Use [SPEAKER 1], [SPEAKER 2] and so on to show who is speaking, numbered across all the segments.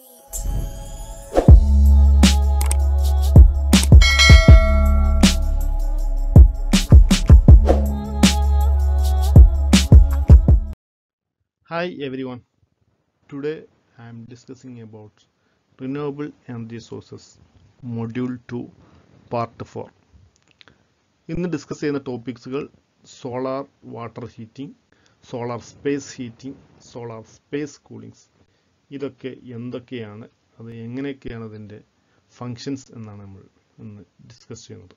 [SPEAKER 1] Hi everyone. Today I am discussing about renewable energy sources module 2 part 4. ഇന്ന് discuss ചെയ്യുന്ന ടോപ്പിക്സുകൾ solar water heating solar space heating solar space coolings ഇതൊക്കെ എന്തൊക്കെയാണ് അത് എങ്ങനെയൊക്കെയാണ് അതിൻ്റെ ഫങ്ഷൻസ് എന്നാണ് നമ്മൾ ഇന്ന് ഡിസ്കസ് ചെയ്യുന്നത്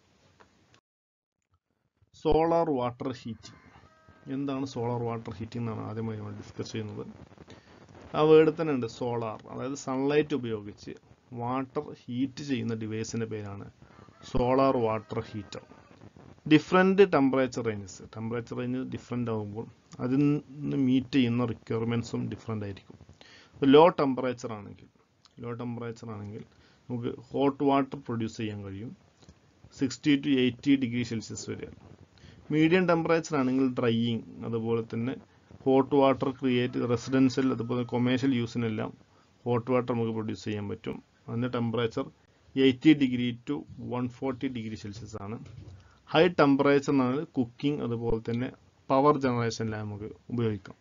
[SPEAKER 1] സോളാർ വാട്ടർ ഹീറ്റിംഗ് എന്താണ് സോളാർ വാട്ടർ ഹീറ്റിംഗ് എന്നാണ് ആദ്യമായി നമ്മൾ ഡിസ്കസ് ചെയ്യുന്നത് ആ വേർഡ് തന്നെ ഉണ്ട് സോളാർ അതായത് സൺലൈറ്റ് ഉപയോഗിച്ച് വാട്ടർ ഹീറ്റ് ചെയ്യുന്ന ഡിവൈസിൻ്റെ പേരാണ് solar water heater different temperature ranges temperature range different ആകുമ്പോൾ അതിൽ നിന്ന് മീറ്റ് ചെയ്യുന്ന റിക്വയർമെൻറ്റ്സും ഡിഫറെൻ്റ് ആയിരിക്കും ലോ ടെമ്പറേച്ചർ ആണെങ്കിൽ ലോ ടെമ്പറേച്ചർ ആണെങ്കിൽ നമുക്ക് ഹോട്ട് വാട്ടർ പ്രൊഡ്യൂസ് ചെയ്യാൻ കഴിയും sixty to eighty degree Celsius വരെ മീഡിയം ടെമ്പറേച്ചർ ആണെങ്കിൽ ഡ്രൈയിങ് അതുപോലെ തന്നെ ഹോട്ട് വാട്ടർ ക്രിയേറ്റ് റെസിഡൻഷ്യൽ അതുപോലെ കൊമേഴ്ഷ്യൽ യൂസിനെല്ലാം ഹോട്ട് വാട്ടർ നമുക്ക് പ്രൊഡ്യൂസ് ചെയ്യാൻ പറ്റും അതിൻ്റെ temperature eighty degree to one forty degree Celsius ആണ് ഹൈ ടെമ്പറേച്ചർ എന്നാണ് കുക്കിംഗ് അതുപോലെ തന്നെ പവർ ജനറേഷനിലാണ് നമുക്ക് ഉപയോഗിക്കാം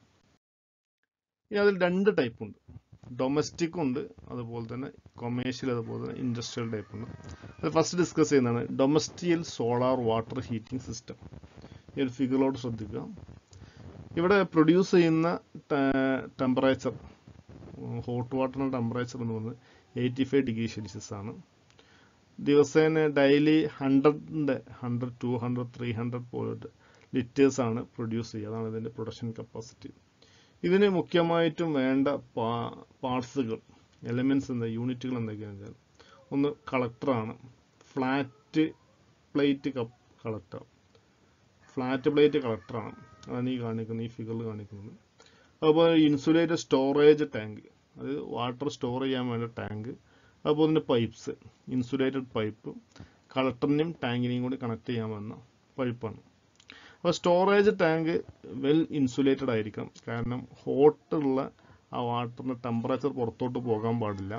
[SPEAKER 1] ഇനി അതിൽ രണ്ട് ടൈപ്പ് ഉണ്ട് ഡൊമസ്റ്റിക് ഉണ്ട് അതുപോലെ തന്നെ കൊമേഴ്ഷ്യൽ അതുപോലെ തന്നെ ഇൻഡസ്ട്രിയൽ ടൈപ്പ് ഉണ്ട് അത് ഫസ്റ്റ് ഡിസ്കസ് ചെയ്യുന്നതാണ് domestic solar water heating system ഈ ഒരു ഫിഗറിലോട്ട് ശ്രദ്ധിക്കുക ഇവിടെ പ്രൊഡ്യൂസ് ചെയ്യുന്ന ടെമ്പറേച്ചർ ഹോട്ട് വാട്ടറിൻ്റെ ടെമ്പറേച്ചർ എന്ന് പറയുന്നത് എയ്റ്റി ഫൈവ് ഡിഗ്രി സെൽഷ്യസ് ആണ് ദിവസേന ഡെയിലി ഹൺഡ്രഡിൻ്റെ hundred to hundred three hundred പോലത്തെ ലിറ്റേഴ്സ് ആണ് പ്രൊഡ്യൂസ് ചെയ്യുക അതാണ് ഇതിൻ്റെ പ്രൊഡക്ഷൻ കപ്പാസിറ്റി ഇതിന് മുഖ്യമായിട്ടും വേണ്ട പാർട്സുകൾ എലമെൻറ്റ്സ് എന്താ യൂണിറ്റുകൾ എന്തൊക്കെയാണെന്ന് വെച്ചാൽ ഒന്ന് കളക്ടറാണ് flat plate cup collector flat plate കളക്ടറാണ് അതാണ് ഈ കാണിക്കുന്നത് ഈ ഫിഗറിൽ കാണിക്കുന്നത് അതുപോലെ ഇൻസുലേറ്റഡ് സ്റ്റോറേജ് ടാങ്ക് അത് വാട്ടർ സ്റ്റോർ ചെയ്യാൻ വേണ്ട ടാങ്ക് അതുപോലെ തന്നെ പൈപ്പ്സ് ഇൻസുലേറ്റഡ് പൈപ്പ് കളക്ടറിനെയും ടാങ്കിനെയും കൂടി കണക്ട് ചെയ്യാൻ വന്ന പൈപ്പാണ് അപ്പോൾ സ്റ്റോറേജ് ടാങ്ക് വെൽ ഇൻസുലേറ്റഡ് ആയിരിക്കണം കാരണം ഹോട്ടുള്ള ആ വാട്ടറിൻ്റെ ടെമ്പറേച്ചർ പുറത്തോട്ട് പോകാൻ പാടില്ല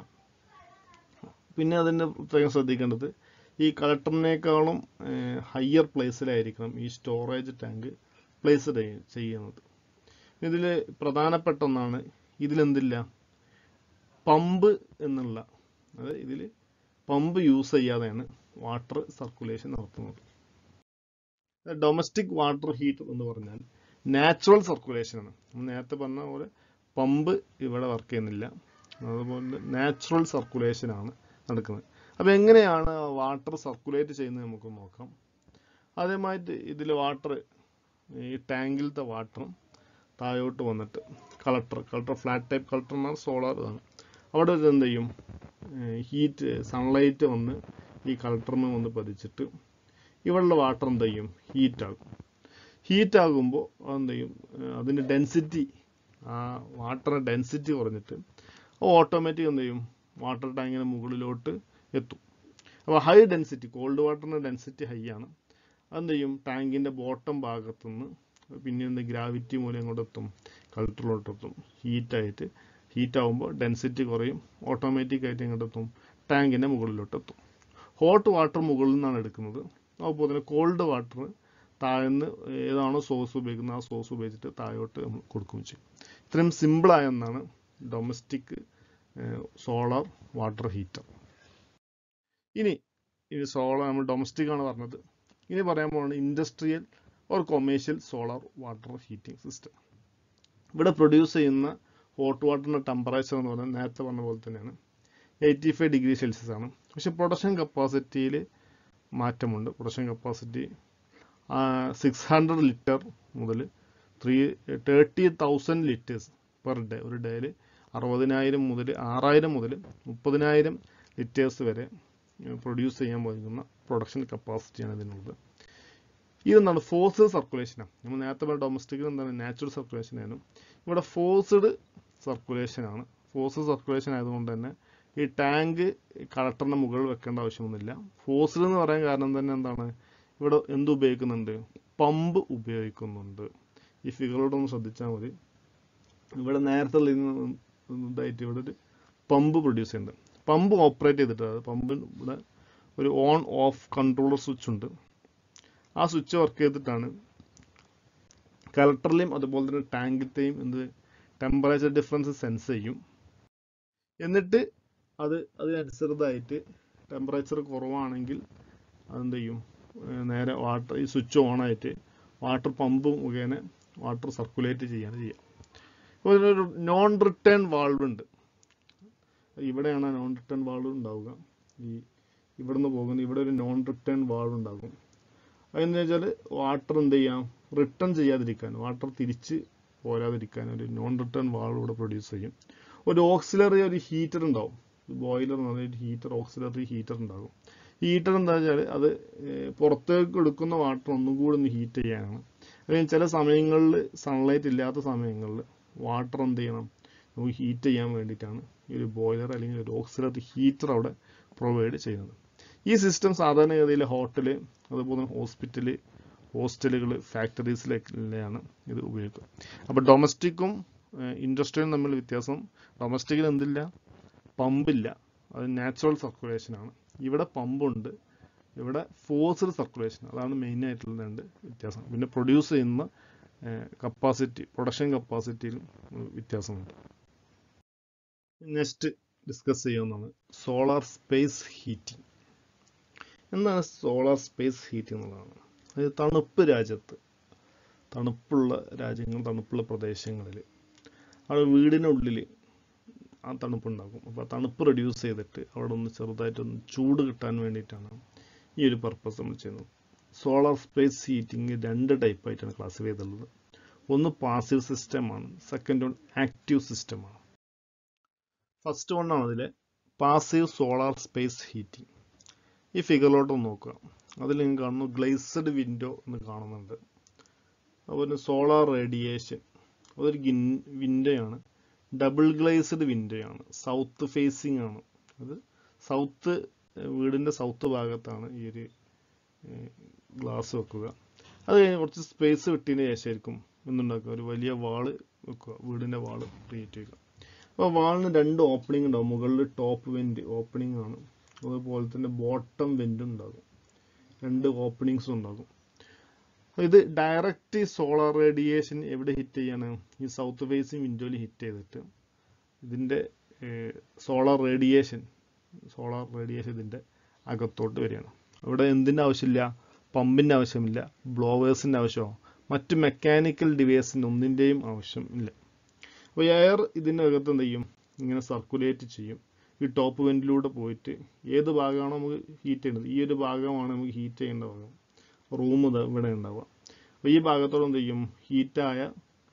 [SPEAKER 1] പിന്നെ അതിൻ്റെ പ്രത്യേകം ശ്രദ്ധിക്കേണ്ടത് ഈ കളക്ടറിനേക്കാളും ഹയർ പ്ലേസിലായിരിക്കണം ഈ സ്റ്റോറേജ് ടാങ്ക് പ്ലേസ് ചെയ്യുന്നത് ഇതിൽ പ്രധാനപ്പെട്ട ഒന്നാണ് ഇതിലെന്തില്ല പമ്പ് എന്നുള്ള അതായത് ഇതിൽ പമ്പ് യൂസ് ചെയ്യാതെയാണ് വാട്ടർ സർക്കുലേഷൻ നടത്തുന്നത് ഡൊമസ്റ്റിക് വാട്ടർ ഹീറ്റർ എന്ന് പറഞ്ഞാൽ നാച്ചുറൽ സർക്കുലേഷൻ ആണ് നേരത്തെ പറഞ്ഞ പോലെ പമ്പ് ഇവിടെ വർക്ക് ചെയ്യുന്നില്ല അതുപോലെ നാച്ചുറൽ സർക്കുലേഷൻ ആണ് നടക്കുന്നത് അപ്പോൾ എങ്ങനെയാണ് വാട്ടർ സർക്കുലേറ്റ് ചെയ്യുന്നത് നമുക്ക് നോക്കാം ആദ്യമായിട്ട് ഇതിൽ വാട്ടർ ഈ ടാങ്കിലത്തെ വാട്ടറും താഴോട്ട് വന്നിട്ട് collector collector flat type collector എന്നാൽ സോളാർ ഇതാണ് അവിടെ എന്ത് ചെയ്യും ഹീറ്റ് സൺലൈറ്റ് വന്ന് ഈ കളക്ടറിന് വന്ന് പതിച്ചിട്ട് ഇവിടെയുള്ള വാട്ടർ എന്ത് ചെയ്യും ഹീറ്റ് ആകും ഹീറ്റ് ആകുമ്പോൾ എന്ത് ചെയ്യും അതിൻ്റെ ഡെൻസിറ്റി ആ വാട്ടറിൻ്റെ ഡെൻസിറ്റി കുറഞ്ഞിട്ട് ഓട്ടോമാറ്റിക് എന്ത് ചെയ്യും വാട്ടർ ടാങ്കിന് മുകളിലോട്ട് എത്തും അപ്പോൾ ഹൈ ഡെൻസിറ്റി കോൾഡ് വാട്ടറിൻ്റെ ഡെൻസിറ്റി ഹൈ ആണ് അതെന്ത് ചെയ്യും ടാങ്കിൻ്റെ ബോട്ടം ഭാഗത്തുനിന്ന് പിന്നെ എന്ത് ഗ്രാവിറ്റി മൂലം ഇങ്ങോട്ട് എത്തും കളക്ടറിലോട്ട് എത്തും ഹീറ്റായിട്ട് ഹീറ്റ് ആകുമ്പോൾ ഡെൻസിറ്റി കുറയും ഓട്ടോമാറ്റിക് ആയിട്ട് ഇങ്ങോട്ട് എത്തും ടാങ്കിൻ്റെ മുകളിലോട്ട് എത്തും ഹോട്ട് വാട്ടർ മുകളിൽ നിന്നാണ് എടുക്കുന്നത് അതുപോലെ തന്നെ കോൾഡ് വാട്ടർ താഴ്ന്ന് ഏതാണോ സോഴ്സ് ഉപയോഗിക്കുന്നത് ആ സോഴ്സ് ഉപയോഗിച്ചിട്ട് താഴോട്ട് നമ്മൾ കൊടുക്കുകയും ചെയ്യും ഇത്രയും സിമ്പിളായ ഒന്നാണ് ഡൊമസ്റ്റിക് സോളാർ വാട്ടർ ഹീറ്റർ ഇനി ഇത് സോളാർ നമ്മൾ ഡൊമസ്റ്റിക് ആണ് പറഞ്ഞത് ഇനി പറയാൻ പോകുന്നത് industrial or commercial solar water heating system ഇവിടെ പ്രൊഡ്യൂസ് ചെയ്യുന്ന ഹോട്ട് വാട്ടറിൻ്റെ ടെമ്പറേച്ചർ എന്ന് പറയുന്നത് നേരത്തെ പറഞ്ഞ പോലെ തന്നെയാണ് എയ്റ്റി ഫൈവ് ഡിഗ്രി സെൽഷ്യസ് ആണ് പക്ഷെ പ്രൊഡക്ഷൻ കപ്പാസിറ്റിയിൽ മാറ്റമുണ്ട് production capacity six hundred litre മുതൽ three thirty thousand litres per day ഒരു ഡേയിൽ അറുപതിനായിരം മുതൽ ആറായിരം മുതൽ മുപ്പതിനായിരം ലിറ്റേഴ്സ് വരെ പ്രൊഡ്യൂസ് ചെയ്യാൻ പോകുന്ന പ്രൊഡക്ഷൻ കപ്പാസിറ്റിയാണ് ഇതിനുള്ളത് ഇതെന്താണ് ഫോഴ്സ്ഡ് സർക്കുലേഷനാണ് നമ്മൾ നേരത്തെ പറഞ്ഞ ഡൊമസ്റ്റിക്കിൽ എന്താണ് നാച്ചുറൽ സർക്കുലേഷൻ ആയിരുന്നു ഇവിടെ ഫോഴ്സ്ഡ് സർക്കുലേഷൻ ആണ് ഫോഴ്സ്ഡ് സർക്കുലേഷൻ ആയതുകൊണ്ട് തന്നെ ഈ ടാങ്ക് കളക്ടറിന്റെ മുകളിൽ വെക്കേണ്ട ആവശ്യമൊന്നുമില്ല ഫോഴ്സ്ഡ് എന്ന് പറയാൻ കാരണം തന്നെ എന്താണ് ഇവിടെ എന്ത് ഉപയോഗിക്കുന്നുണ്ട് പമ്പ് ഉപയോഗിക്കുന്നുണ്ട് ഈ ഫിഗറോട് ഒന്ന് ശ്രദ്ധിച്ചാൽ മതി ഇവിടെ നേരത്തെ ഉള്ള ഇതായിട്ട് ഇവിടെ ഒരു പമ്പ് പ്രൊഡ്യൂസ് ചെയ്യുന്നുണ്ട് പമ്പ് ഓപ്പറേറ്റ് ചെയ്തിട്ട് അത് പമ്പിന് ഇവിടെ ഒരു ഓൺ ഓഫ് കൺട്രോളർ സ്വിച്ച് ഉണ്ട് ആ സ്വിച്ച് വർക്ക് ചെയ്തിട്ടാണ് കലക്ടറിലെയും അതുപോലെ തന്നെ ടാങ്കിലത്തെയും എന്ത് ടെമ്പറേച്ചർ ഡിഫറൻസ് സെൻസ് ചെയ്യും എന്നിട്ട് അത് അതിനനുസൃതമായിട്ട് ടെമ്പറേച്ചർ കുറവാണെങ്കിൽ അതെന്ത് ചെയ്യും ഏർ നേരെ വാട്ടർ ഈ സ്വിച്ച് ഓൺ ആയിട്ട് വാട്ടർ പമ്പ് മുഖേന വാട്ടർ സർക്കുലേറ്റ് ചെയ്യാണ് ചെയ്യുക അപ്പോൾ ഇതിനൊരു നോൺ റിട്ടേൺ വാൾവ് ഉണ്ട് ഇവിടെയാണ് നോൺ റിട്ടേൺ വാൾവ് ഉണ്ടാവുക ഈ ഇവിടുന്ന് പോകുന്ന ഇവിടെ ഒരു നോൺ റിട്ടേൺ വാൾവ് ഉണ്ടാകും അതെന്ന് വെച്ചാൽ വാട്ടർ എന്ത് ചെയ്യാം റിട്ടേൺ ചെയ്യാതിരിക്കാൻ വാട്ടർ തിരിച്ച് പോരാതിരിക്കാൻ ഒരു നോൺ റിട്ടേൺ വാൾവ് ഇവിടെ പ്രൊഡ്യൂസ് ചെയ്യും ഒരു ഓക്സിലറി ഒരു ഹീറ്റർ ഉണ്ടാവും ബോയിലർ എന്ന് പറഞ്ഞ ഒരു ഹീറ്റർ ഓക്സിലറി ഹീറ്റർ ഉണ്ടാകും ഹീറ്റർ എന്താ വെച്ചാൽ അത് ഏർ പുറത്തേക്ക് എടുക്കുന്ന വാട്ടർ ഒന്നും കൂടി ഒന്ന് ഹീറ്റ് ചെയ്യാനാണ് അല്ലെങ്കിൽ ചില സമയങ്ങളിൽ സൺലൈറ്റ് ഇല്ലാത്ത സമയങ്ങളിൽ വാട്ടർ എന്ത് ചെയ്യണം നമുക്ക് ഹീറ്റ് ചെയ്യാൻ വേണ്ടിയിട്ടാണ് ഈ ഒരു ബോയിലർ അല്ലെങ്കിൽ ഒരു ഓക്സിലറി ഹീറ്റർ അവിടെ പ്രൊവൈഡ് ചെയ്യുന്നത് ഈ സിസ്റ്റം സാധാരണഗതിയിൽ ഹോട്ടല് അതുപോലെ തന്നെ ഹോസ്പിറ്റല് ഹോസ്റ്റലുകൾ ഫാക്ടറീസിലൊക്കെയാണ് ഇത് ഉപയോഗിക്കുക അപ്പോൾ ഡൊമസ്റ്റിക്കും ഇൻഡസ്ട്രിയലും തമ്മിൽ വ്യത്യാസം ഡൊമസ്റ്റിക്കിൽ എന്തില്ല പമ്പില്ല അത് നാച്ചുറൽ സർക്കുലേഷൻ ആണ് ഇവിടെ പമ്പുണ്ട് ഇവിടെ ഫോഴ്സ്ഡ് സർക്കുലേഷൻ അതാണ് മെയിൻ ആയിട്ടുള്ള രണ്ട് വ്യത്യാസം പിന്നെ പ്രൊഡ്യൂസ് ചെയ്യുന്ന കപ്പാസിറ്റി പ്രൊഡക്ഷൻ കപ്പാസിറ്റിയിലും വ്യത്യാസമുണ്ട് നെക്സ്റ്റ് ഡിസ്കസ് ചെയ്യുന്നതാണ് സോളാർ സ്പേസ് ഹീറ്റിംഗ് എന്താണ് സോളാർ സ്പേസ് ഹീറ്റിംഗ് എന്നുള്ളതാണ് അത് തണുപ്പ് രാജ്യത്ത് തണുപ്പുള്ള രാജ്യങ്ങൾ തണുപ്പുള്ള പ്രദേശങ്ങളിൽ അവിടെ വീടിനുള്ളിൽ ആ തണുപ്പുണ്ടാകും അപ്പോൾ ആ തണുപ്പ് റെഡ്യൂസ് ചെയ്തിട്ട് അവിടെ ഒന്ന് ചെറുതായിട്ടൊന്ന് ചൂട് കിട്ടാൻ വേണ്ടിയിട്ടാണ് ഈ ഒരു പർപ്പസ് നമ്മൾ ചെയ്യുന്നത് സോളാർ സ്പേസ് ഹീറ്റിംഗ് രണ്ട് ടൈപ്പായിട്ടാണ് ക്ലാസിഫൈ ചെയ്തിട്ടുള്ളത് ഒന്ന് പാസീവ് സിസ്റ്റമാണ് സെക്കൻഡ് വൺ ആക്റ്റീവ് സിസ്റ്റമാണ് ഫസ്റ്റ് വൺ ആണ് അതിലെ പാസീവ് സോളാർ സ്പേസ് ഹീറ്റിംഗ് ഈ ഫിഗറിലോട്ട് ഒന്ന് നോക്കുക അതിൽ നിങ്ങൾ കാണുന്നു ഗ്ലേസഡ് വിൻഡോ എന്ന് കാണുന്നുണ്ട് അതുപോലെ സോളാർ റേഡിയേഷൻ അതൊരു ഗിൻ വിൻഡോയാണ് ഡബിൾ ഗ്ലേസ്ഡ് വിൻഡോയാണ് സൗത്ത് ഫേസിംഗ് ആണ് അത് സൗത്ത് വീടിൻ്റെ സൗത്ത് ഭാഗത്താണ് ഈ ഒരു ഗ്ലാസ് വെക്കുക അത് കഴിഞ്ഞ് കുറച്ച് സ്പേസ് വിട്ടതിന് ശേഷമായിരിക്കും എന്തുണ്ടാക്കുക ഒരു വലിയ വാള് വെക്കുക വീടിൻ്റെ വാള് ക്രിയേറ്റ് ചെയ്യുക അപ്പോൾ വാളിന് രണ്ട് ഓപ്പണിംഗ് ഉണ്ടാവും മുകളിൽ ടോപ്പ് വെൻറ്റ് ഓപ്പണിംഗ് ആണ് അതുപോലെ തന്നെ ബോട്ടം വെൻറ്റും ഉണ്ടാകും രണ്ട് ഓപ്പണിങ്സും ഉണ്ടാകും ഇത് ഡയറക്റ്റ് സോളാർ റേഡിയേഷൻ എവിടെ ഹിറ്റ് ചെയ്യാണ് ഈ സൗത്ത് ഫേസിങ് വിൻഡോയിൽ ഹിറ്റ് ചെയ്തിട്ട് ഇതിൻ്റെ സോളാർ റേഡിയേഷൻ സോളാർ റേഡിയേഷൻ ഇതിൻ്റെ അകത്തോട്ട് വരികയാണ് ഇവിടെ എന്തിൻ്റെ ആവശ്യമില്ല പമ്പിൻ്റെ ആവശ്യമില്ല ബ്ലോവേഴ്സിൻ്റെ ആവശ്യമോ മറ്റ് മെക്കാനിക്കൽ ഡിവൈസിൻ്റെ ഒന്നിൻ്റെയും ആവശ്യം ഇല്ല അപ്പോൾ എയർ ഇതിൻ്റെ അകത്ത് എന്ത് ചെയ്യും ഇങ്ങനെ സർക്കുലേറ്റ് ചെയ്യും ഈ ടോപ്പ് വെൻറ്റിലൂടെ പോയിട്ട് ഏത് ഭാഗമാണോ നമുക്ക് ഹീറ്റ് ചെയ്യേണ്ടത് ഈ ഒരു ഭാഗമാണ് നമുക്ക് ഹീറ്റ് ചെയ്യേണ്ട ഭാഗം റൂം ഇവിടെ ഉണ്ടാവുക അപ്പോൾ ഈ ഭാഗത്തോടെ എന്ത് ചെയ്യും ഹീറ്റായ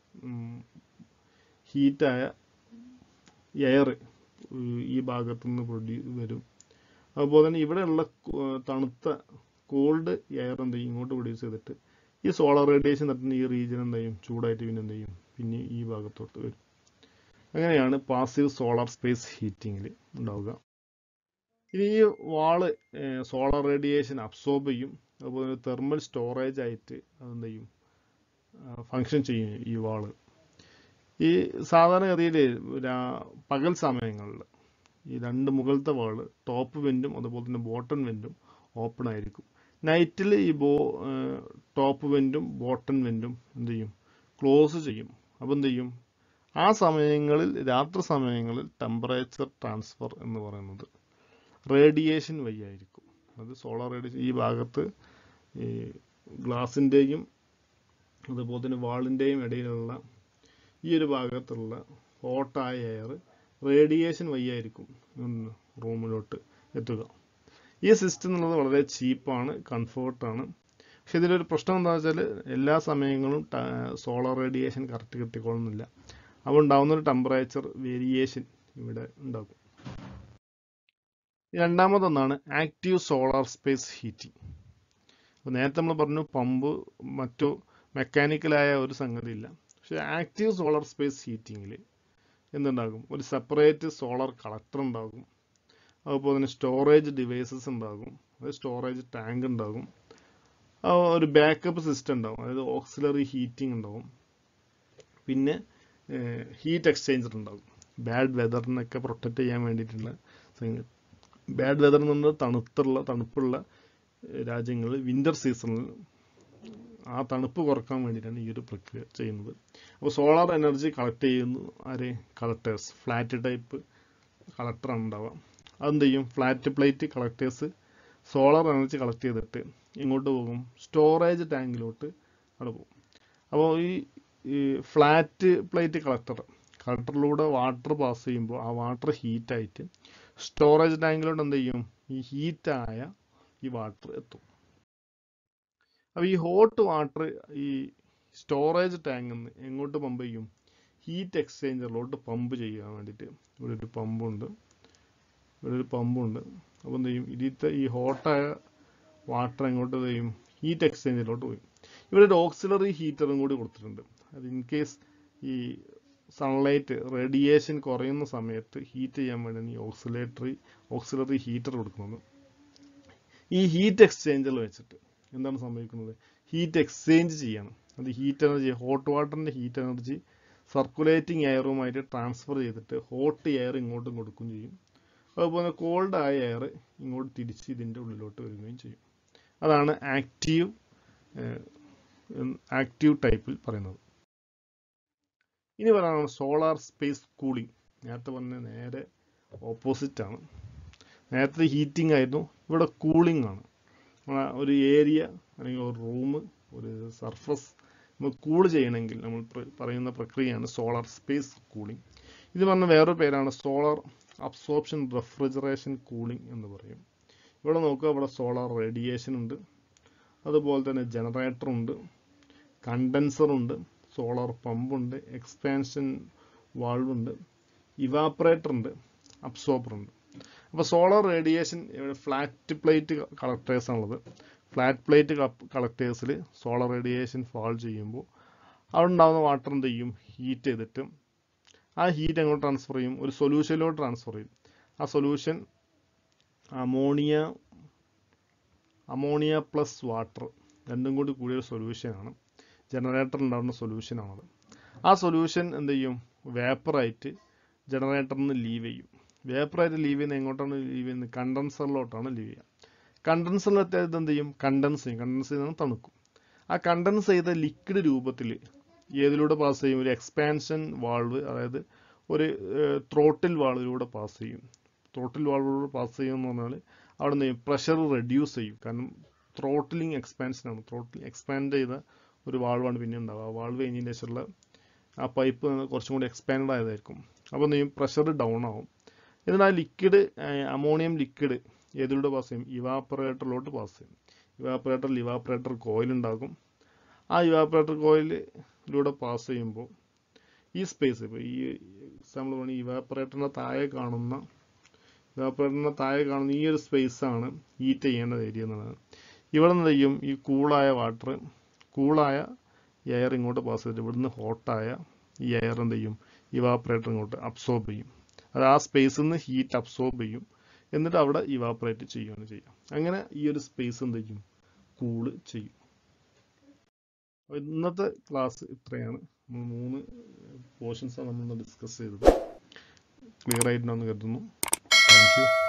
[SPEAKER 1] ഹീറ്റായ എയർ ഈ ഭാഗത്തു നിന്ന് പ്രൊഡ്യൂ വരും അതുപോലെ തന്നെ ഇവിടെയുള്ള തണുത്ത കോൾഡ് എയർ എന്ത് ചെയ്യും ഇങ്ങോട്ട് പ്രൊഡ്യൂസ് ചെയ്തിട്ട് ഈ സോളാർ റേഡിയേഷൻ തട്ടുന്ന ഈ റീജിയൻ എന്ത് ചെയ്യും ചൂടായിട്ട് പിന്നെ എന്ത് ചെയ്യും പിന്നെ ഈ ഭാഗത്തോട്ട് വരും അങ്ങനെയാണ് പാസീവ് സോളാർ സ്പേസ് ഹീറ്റിങ്ങിൽ ഉണ്ടാവുക ഇനി ഈ വാള് സോളാർ റേഡിയേഷൻ അബ്സോർബ് ചെയ്യും അതുപോലെ തെർമൽ സ്റ്റോറേജ് ആയിട്ട് അതെന്ത് ചെയ്യും ഫങ്ഷൻ ചെയ്യും ഈ വാള് ഈ സാധാരണഗതിയിൽ പകൽ സമയങ്ങളിൽ ഈ രണ്ട് മുകളിലത്തെ വാള് ടോപ്പ് വെൻറ്റും അതുപോലെ തന്നെ ബോട്ടം വെൻറ്റും ഓപ്പൺ ആയിരിക്കും നൈറ്റിൽ ഈ ബോ ടോപ്പ് വെൻറ്റും ബോട്ടം വെൻറ്റും എന്ത് ചെയ്യും ക്ലോസ് ചെയ്യും അപ്പോൾ എന്ത് ചെയ്യും ആ സമയങ്ങളിൽ രാത്രി സമയങ്ങളിൽ ടെമ്പറേച്ചർ ട്രാൻസ്ഫർ എന്ന് പറയുന്നത് റേഡിയേഷൻ വഴി ആയിരിക്കും അത് സോളാർ റേഡിയേഷൻ ഈ ഭാഗത്ത് ഈ ഗ്ലാസിൻ്റെയും അതുപോലെ തന്നെ വാളിൻ്റെയും ഇടയിലുള്ള ഈ ഒരു ഭാഗത്തുള്ള ഹോട്ടായ എയർ റേഡിയേഷൻ വഴിയായിരിക്കും റൂമിലോട്ട് എത്തുക ഈ സിസ്റ്റം എന്നുള്ളത് വളരെ ചീപ്പാണ് കംഫർട്ടാണ് പക്ഷെ ഇതിലൊരു പ്രശ്നം എന്താ വെച്ചാൽ എല്ലാ സമയങ്ങളും സോളാർ റേഡിയേഷൻ കറക്റ്റ് കിട്ടിക്കൊള്ളുന്നില്ല അപ്പോൾ ഉണ്ടാകുന്ന ഒരു ടെമ്പറേച്ചർ വേരിയേഷൻ ഇവിടെ ഉണ്ടാകും രണ്ടാമതൊന്നാണ് ആക്റ്റീവ് സോളാർ സ്പേസ് ഹീറ്റിംഗ് അപ്പോൾ നേരത്തെ നമ്മൾ പറഞ്ഞു പമ്പ് മറ്റു മെക്കാനിക്കലായ ഒരു സംഗതി ഇല്ല പക്ഷേ ആക്റ്റീവ് സോളാർ സ്പേസ് ഹീറ്റിങ്ങിൽ എന്തുണ്ടാകും ഒരു സെപ്പറേറ്റ് സോളാർ കളക്ടർ ഉണ്ടാകും അതുപോലെ തന്നെ സ്റ്റോറേജ് ഡിവൈസസ് ഉണ്ടാകും അത് സ്റ്റോറേജ് ടാങ്ക് ഉണ്ടാകും ഒരു ബാക്കപ്പ് സിസ്റ്റം ഉണ്ടാകും അതായത് ഓക്സിലറി ഹീറ്റിംഗ് ഉണ്ടാകും പിന്നെ ഹീറ്റ് എക്സ്ചേഞ്ചർ ഉണ്ടാകും ബാഡ് വെതറിനൊക്കെ പ്രൊട്ടക്റ്റ് ചെയ്യാൻ വേണ്ടിയിട്ടുള്ള ബാഡ് വെതർ എന്ന് പറഞ്ഞാൽ തണുത്തുള്ള തണുപ്പുള്ള രാജ്യങ്ങൾ വിൻ്റർ സീസണിൽ ആ തണുപ്പ് കുറക്കാൻ വേണ്ടിയിട്ടാണ് ഈ ഒരു പ്രക്രിയ ചെയ്യുന്നത് അപ്പോൾ സോളാർ എനർജി കളക്ട് ചെയ്യുന്നു ആര് കളക്ടേഴ്സ് ഫ്ലാറ്റ് ടൈപ്പ് കളക്ടറാണ് ഉണ്ടാവുക അതെന്ത് ചെയ്യും flat plate collectors solar energy collect ചെയ്തിട്ട് ഇങ്ങോട്ട് പോകും സ്റ്റോറേജ് ടാങ്കിലോട്ട് അവിടെ പോകും അപ്പോൾ ഈ ഈ ഫ്ലാറ്റ് പ്ലേറ്റ് കളക്ടർ കളക്ടറിലൂടെ വാട്ടർ പാസ് ചെയ്യുമ്പോൾ ആ വാട്ടർ ഹീറ്റായിട്ട് സ്റ്റോറേജ് ടാങ്കിലോട്ട് എന്ത് ചെയ്യും ഈ ഹീറ്റായ ഈ വാട്ടർ എത്തും അപ്പോൾ ഈ ഹോട്ട് വാട്ടർ ഈ സ്റ്റോറേജ് ടാങ്കിൽ നിന്ന് എങ്ങോട്ട് പമ്പ് ചെയ്യും ഹീറ്റ് എക്സ്ചേഞ്ചറിലോട്ട് പമ്പ് ചെയ്യാൻ വേണ്ടിയിട്ട് ഇവിടെ ഒരു പമ്പുണ്ട് ഇവിടെ ഒരു പമ്പുണ്ട് അപ്പോൾ എന്ത് ചെയ്യും ഇതിലത്തെ ഈ ഹോട്ടായ വാട്ടർ എങ്ങോട്ട് ചെയ്യും ഹീറ്റ് എക്സ്ചേഞ്ചറിലോട്ട് പോയി ഇവിടെ ഒരു ഓക്സിലറി ഹീറ്ററും കൂടി കൊടുത്തിട്ടുണ്ട് അത് ഇൻ കേസ് ഈ സൺലൈറ്റ് റേഡിയേഷൻ കുറയുന്ന സമയത്ത് ഹീറ്റ് ചെയ്യാൻ വേണ്ടി ഈ ഓക്സിലേറ്ററി ഓക്സിലറി ഹീറ്റർ കൊടുക്കുന്നത് ഈ ഹീറ്റ് എക്സ്ചേഞ്ചറിൽ വെച്ചിട്ട് എന്താണ് സംഭവിക്കുന്നത് ഹീറ്റ് എക്സ്ചേഞ്ച് ചെയ്യണം അത് ഹീറ്റ് എനർജി ഹോട്ട് വാട്ടറിൻ്റെ ഹീറ്റ് എനർജി സർക്കുലേറ്റിംഗ് എയറുമായിട്ട് ട്രാൻസ്ഫർ ചെയ്തിട്ട് ഹോട്ട് എയർ ഇങ്ങോട്ടും കൊടുക്കുകയും ചെയ്യും അതുപോലെ കോൾഡ് ആയ എയർ ഇങ്ങോട്ട് തിരിച്ച് ഇതിൻ്റെ ഉള്ളിലോട്ട് വരികയും ചെയ്യും അതാണ് ആക്റ്റീവ് ആക്റ്റീവ് ടൈപ്പിൽ പറയുന്നത് ഇനി പറയാനാണ് സോളാർ സ്പേസ് കൂളിംഗ് നേരത്തെ പറഞ്ഞ നേരെ ഓപ്പോസിറ്റ് ആണ് നേരത്തെ ഹീറ്റിംഗ് ആയിരുന്നു ഇവിടെ കൂളിംഗ് ആണ് നമ്മളെ ഒരു ഏരിയ അല്ലെങ്കിൽ ഒരു റൂം ഒരു സർഫസ് നമ്മൾ കൂൾ ചെയ്യണമെങ്കിൽ നമ്മൾ പ്ര- പറയുന്ന പ്രക്രിയയാണ് സോളാർ സ്പേസ് കൂളിംഗ് ഇത് പറഞ്ഞ വേറൊരു പേരാണ് സോളാർ അബ്സോർപ്ഷൻ റെഫ്രിജറേഷൻ കൂളിംഗ് എന്ന് പറയും ഇവിടെ നോക്കുക ഇവിടെ സോളാർ റേഡിയേഷൻ ഉണ്ട് അതുപോലെ തന്നെ ജനറേറ്റർ ഉണ്ട് കണ്ടൻസർ ഉണ്ട് സോളാർ പമ്പ് ഉണ്ട് എക്സ്പാൻഷൻ വാൾവ് ഉണ്ട് ഇവാപ്പറേറ്റർ ഉണ്ട് അബ്സോർബർ ഉണ്ട് അപ്പോൾ solar radiation flat plate collectors ആണുള്ളത് ഫ്ലാറ്റ് പ്ലേറ്റ് കളക്ടേഴ്സിൽ സോളാർ റേഡിയേഷൻ ഫാൾ ചെയ്യുമ്പോൾ അവിടെ ഉണ്ടാകുന്ന വാട്ടർ എന്ത് ചെയ്യും ഹീറ്റ് ചെയ്തിട്ട് ആ ഹീറ്റ് എങ്ങോട്ട് ട്രാൻസ്ഫർ ചെയ്യും ഒരു സൊല്യൂഷനിലോട്ട് ട്രാൻസ്ഫർ ചെയ്യും ആ solution ammonia ammonia plus water രണ്ടും കൂടി കൂടിയ ഒരു സൊല്യൂഷനാണ് ജനറേറ്റർ ഉണ്ടാകുന്ന സൊല്യൂഷനാണത് ആ സൊല്യൂഷൻ എന്ത് ചെയ്യും വേപ്പറായിട്ട് ജനറേറ്ററിൽ നിന്ന് ലീവ് ചെയ്യും വേപ്പറായിട്ട് ലീവ് ചെയ്യുന്നത് എങ്ങോട്ടാണ് ലീവ് ചെയ്യുന്നത് കണ്ടൻസറിലോട്ടാണ് ലീവ് ചെയ്യുക കണ്ടൻസറിലെത്തിയത് എന്ത് ചെയ്യും കണ്ടൻസ് ചെയ്യും കണ്ടൻസ് ചെയ്യുന്നത് തണുക്കും ആ കണ്ടൻസ് ചെയ്ത ലിക്വിഡ് രൂപത്തിൽ ഏതിലൂടെ പാസ് ചെയ്യും ഒരു എക്സ്പാൻഷൻ വാൾവ് അതായത് ഒരു ത്രോട്ടിൽ വാൾവിലൂടെ പാസ് ചെയ്യും ത്രോട്ടിൽ വാൾവിലൂടെ പാസ് ചെയ്യും എന്ന് പറഞ്ഞാൽ അവിടെ നിന്ന് പ്രഷർ റെഡ്യൂസ് ചെയ്യും കാരണം ത്രോട്ടിലിംഗ് എക്സ്പാൻഷൻ ആണ് ത്രോട്ടിൽ എക്സ്പാൻഡ് ചെയ്ത ഒരു വാൾവാണ് പിന്നെ ഉണ്ടാവുക ആ വാൾവ് കഴിഞ്ഞതിന് ശേഷമുള്ള ആ പൈപ്പ് കുറച്ചും കൂടി എക്സ്പാൻഡ് ആയതായിരിക്കും അപ്പോൾ എന്ത് ചെയ്യും പ്രഷർ ഡൗൺ ആവും എന്നിട്ട് ആ ലിക്വിഡ് അമോണിയം ലിക്വിഡ് ഏതിലൂടെ പാസ് ചെയ്യും ഇവാപ്പറേറ്ററിലോട്ട് പാസ് ചെയ്യും ഇവാപ്പറേറ്ററിൽ ഇവാപ്പറേറ്റർ കോയിൽ ഉണ്ടാകും ആ ഇവാപ്പറേറ്റർ കോയിലിലൂടെ പാസ് ചെയ്യുമ്പോൾ ഈ സ്പേസ് ഇപ്പോൾ ഈ എക്സാമ്പിൾ വേണമെങ്കിൽ ഇവാപ്പറേറ്ററിൻ്റെ താഴെ കാണുന്ന ഇവാപ്പറേറ്ററിൻ്റെ താഴെ കാണുന്ന ഈ ഒരു സ്പേസ് ആണ് ഹീറ്റ് ചെയ്യേണ്ട ഏരിയ എന്നുള്ളത് ഇവിടെ നിന്ന് ചെയ്യും ഈ കൂളായ വാട്ടർ കൂളായ എയർ ഇങ്ങോട്ട് പാസ് ചെയ്തിട്ട് ഇവിടുന്ന് ഹോട്ടായ ഈ എയർ എന്ത് ചെയ്യും ഇവാപ്പറേറ്റർ ഇങ്ങോട്ട് അബ്സോർബ് ചെയ്യും അത് ആ സ്പേസിൽ നിന്ന് ഹീറ്റ് അബ്സോർബ് ചെയ്യും എന്നിട്ട് അവിടെ ഇവാപ്പറേറ്റ് ചെയ്യുകയാണ് ചെയ്യുക അങ്ങനെ ഈ ഒരു സ്പേസ് എന്ത് ചെയ്യും കൂള് ചെയ്യും അപ്പോൾ ഇന്നത്തെ ക്ലാസ് ഇത്രയാണ് നമ്മൾ മൂന്ന് പോർഷൻസാണ് നമ്മൾ ഡിസ്കസ് ചെയ്തത് ക്ലിയർ ആയിട്ടുണ്ടെന്ന് കരുതുന്നു താങ്ക് യു